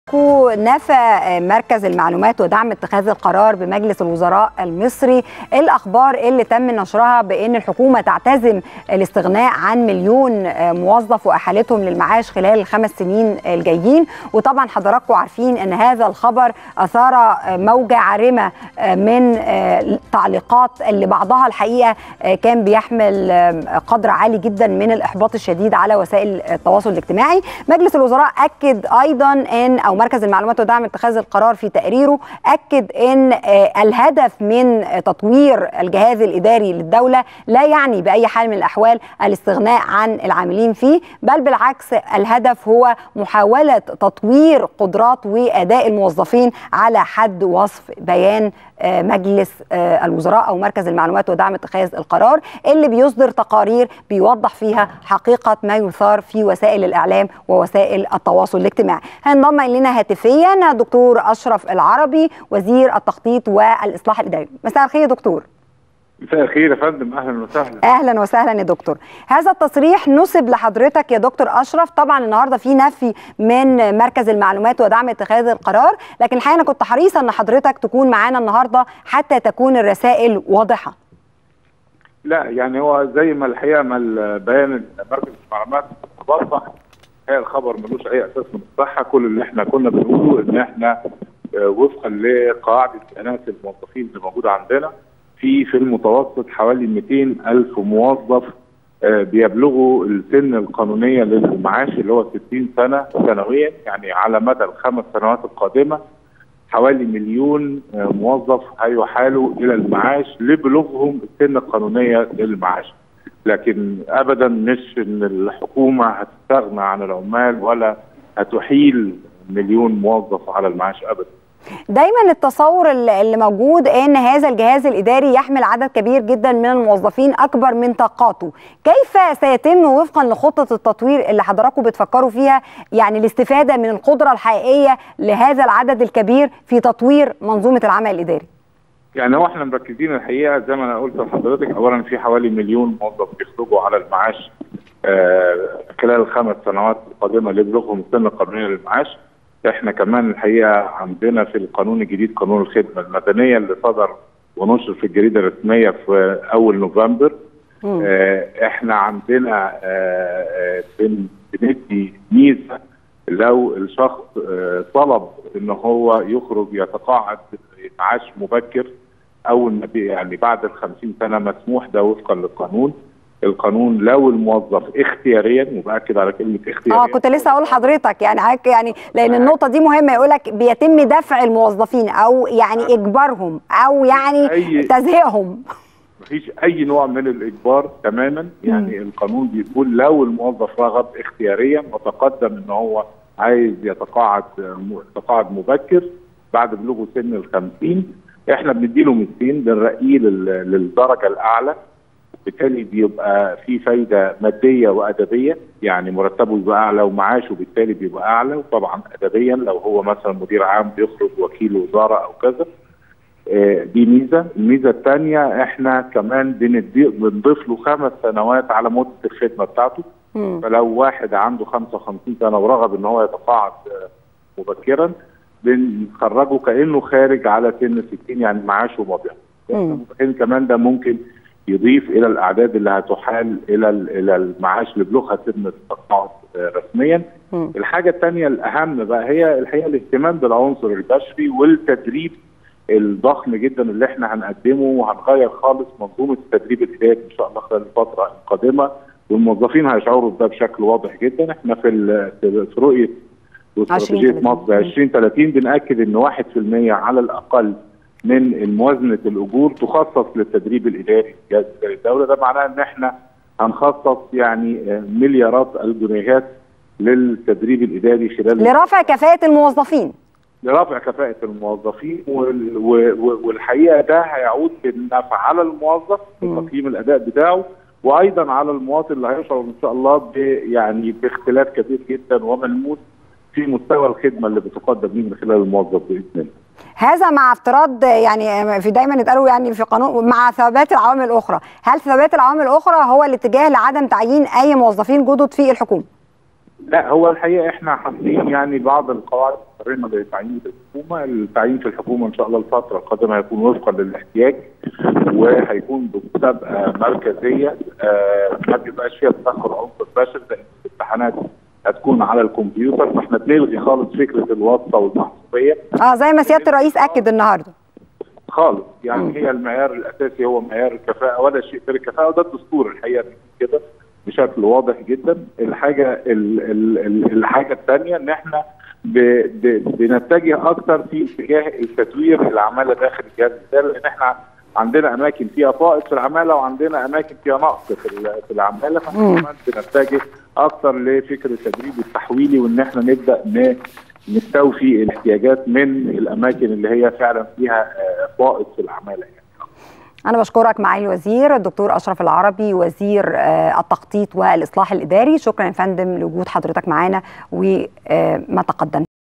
نفى مركز المعلومات ودعم اتخاذ القرار بمجلس الوزراء المصري الاخبار اللي تم نشرها بان الحكومه تعتزم الاستغناء عن مليون موظف واحالتهم للمعاش خلال الخمس سنين الجايين وطبعا حضراتكم عارفين ان هذا الخبر اثار موجه عارمه من التعليقات اللي بعضها الحقيقه كان بيحمل قدر عالي جدا من الاحباط الشديد على وسائل التواصل الاجتماعي مجلس الوزراء اكد ايضا ان او مركز المعلومات ودعم اتخاذ القرار في تقريره اكد ان الهدف من تطوير الجهاز الاداري للدوله لا يعني باي حال من الاحوال الاستغناء عن العاملين فيه بل بالعكس الهدف هو محاوله تطوير قدرات واداء الموظفين على حد وصف بيان مجلس الوزراء او مركز المعلومات ودعم اتخاذ القرار اللي بيصدر تقارير بيوضح فيها حقيقه ما يثار في وسائل الاعلام ووسائل التواصل الاجتماعي. هنضم الينا هاتفيا دكتور اشرف العربي وزير التخطيط والاصلاح الاداري. مساء الخير يا دكتور. مساء الخير يا فندم اهلا وسهلا اهلا وسهلا يا دكتور هذا التصريح نسب لحضرتك يا دكتور اشرف طبعا النهارده في نفي من مركز المعلومات ودعم اتخاذ القرار لكن الحقيقه انا كنت حريصه ان حضرتك تكون معانا النهارده حتى تكون الرسائل واضحه لا يعني هو زي ما الحقيقه ما البيان مركز المعلومات وضح هي الخبر ملوش اي اساس من الصحه كل اللي احنا كنا بنقوله ان احنا وفقا لقاعده اناس الموظفين اللي موجوده عندنا في في المتوسط حوالي 200 ألف موظف بيبلغوا السن القانونية للمعاش اللي هو 60 سنة سنويا يعني على مدى الخمس سنوات القادمة حوالي مليون موظف هيحالوا إلى المعاش لبلوغهم السن القانونية للمعاش لكن أبدا مش إن الحكومة هتستغنى عن العمال ولا هتحيل مليون موظف على المعاش أبدا دايما التصور اللي موجود ان هذا الجهاز الاداري يحمل عدد كبير جدا من الموظفين اكبر من طاقاته كيف سيتم وفقا لخطه التطوير اللي حضراتكم بتفكروا فيها يعني الاستفاده من القدره الحقيقيه لهذا العدد الكبير في تطوير منظومه العمل الاداري يعني هو احنا مركزين الحقيقه زي ما انا قلت لحضرتك اولا في حوالي مليون موظف بيخرجوا على المعاش آه خلال الخمس سنوات القادمه لبلوغهم السن القانونيه للمعاش احنا كمان الحقيقه عندنا في القانون الجديد قانون الخدمه المدنيه اللي صدر ونشر في الجريده الرسميه في اول نوفمبر اه احنا عندنا اه بندي ميزه لو الشخص اه طلب ان هو يخرج يتقاعد معاش مبكر اول ما يعني بعد ال 50 سنه مسموح ده وفقا للقانون القانون لو الموظف اختياريا وباكد على كلمه اختياريا اه كنت لسه اقول لحضرتك يعني يعني لان النقطه دي مهمه يقول لك بيتم دفع الموظفين او يعني اجبارهم او يعني أي تزهيقهم مفيش اي نوع من الاجبار تماما يعني م. القانون بيقول لو الموظف رغب اختياريا وتقدم ان هو عايز يتقاعد يتقاعد مبكر بعد بلوغه سن ال 50 احنا بنديله 200 بنرقيه للدرجه الاعلى بالتالي بيبقى في فايده ماديه وادبيه يعني مرتبه بيبقى اعلى ومعاشه بالتالي بيبقى اعلى وطبعا ادبيا لو هو مثلا مدير عام بيخرج وكيل وزاره او كذا دي ميزه، الميزه الثانيه احنا كمان بنضيف له خمس سنوات على مده الخدمه بتاعته م. فلو واحد عنده 55 سنه ورغب ان هو يتقاعد مبكرا بنخرجه كانه خارج على سن 60 يعني معاشه مضيع. احنا كمان ده ممكن يضيف الى الاعداد اللي هتحال الى الى المعاش لبلوغها سن التقاعد رسميا. م. الحاجه الثانيه الاهم بقى هي الحقيقه الاهتمام بالعنصر البشري والتدريب الضخم جدا اللي احنا هنقدمه وهنغير خالص منظومه التدريب الاداري ان شاء الله خلال الفتره القادمه والموظفين هيشعروا بده بشكل واضح جدا احنا في في رؤيه واستراتيجيه مصر 2030 بناكد ان 1% على الاقل من موازنه الاجور تخصص للتدريب الاداري في جهاز اداري الدوله ده معناه ان احنا هنخصص يعني مليارات الجنيهات للتدريب الاداري خلال لرفع كفاءه الموظفين لرفع كفاءه الموظفين والحقيقه ده هيعود بالنفع على الموظف في تقييم الاداء بتاعه وايضا على المواطن اللي هيشعر ان شاء الله يعني باختلاف كبير جدا وملموس في مستوى الخدمه اللي بتقدم ليه من خلال الموظف باذن الله. هذا مع افتراض يعني في دايما يتقالوا يعني في قانون مع ثبات العوامل الاخرى، هل ثبات العوامل الاخرى هو الاتجاه لعدم تعيين اي موظفين جدد في الحكومه؟ لا هو الحقيقه احنا حاطين يعني بعض القواعد قررنا لتعيين الحكومه، التعيين في الحكومه ان شاء الله الفتره القادمه هيكون وفقا للاحتياج وهيكون بمسابقه مركزيه آه ما بيبقاش فيها تدخل عنصر بشري لان الامتحانات هتكون على الكمبيوتر فاحنا بنلغي خالص فكره الواسطه والمحسوبيه. اه زي ما سياده الرئيس اكد النهارده. خالص يعني م. هي المعيار الاساسي هو معيار الكفاءه ولا شيء غير الكفاءه وده الدستور الحقيقه كده بشكل واضح جدا الحاجه ال ال الحاجه الثانيه ان احنا ب ب بنتجه اكثر في اتجاه التدوير العماله داخل الجهاز الاداري لان احنا عندنا اماكن فيها فائض في العماله وعندنا اماكن فيها نقص في في العماله فاحنا كمان بنتجه اكثر لفكر التدريب التحويلي وان احنا نبدا نستوفي الاحتياجات من الاماكن اللي هي فعلا فيها فائض في العماله يعني. أنا بشكرك معالي الوزير الدكتور أشرف العربي وزير التخطيط والإصلاح الإداري شكرا يا فندم لوجود حضرتك معانا وما تقدم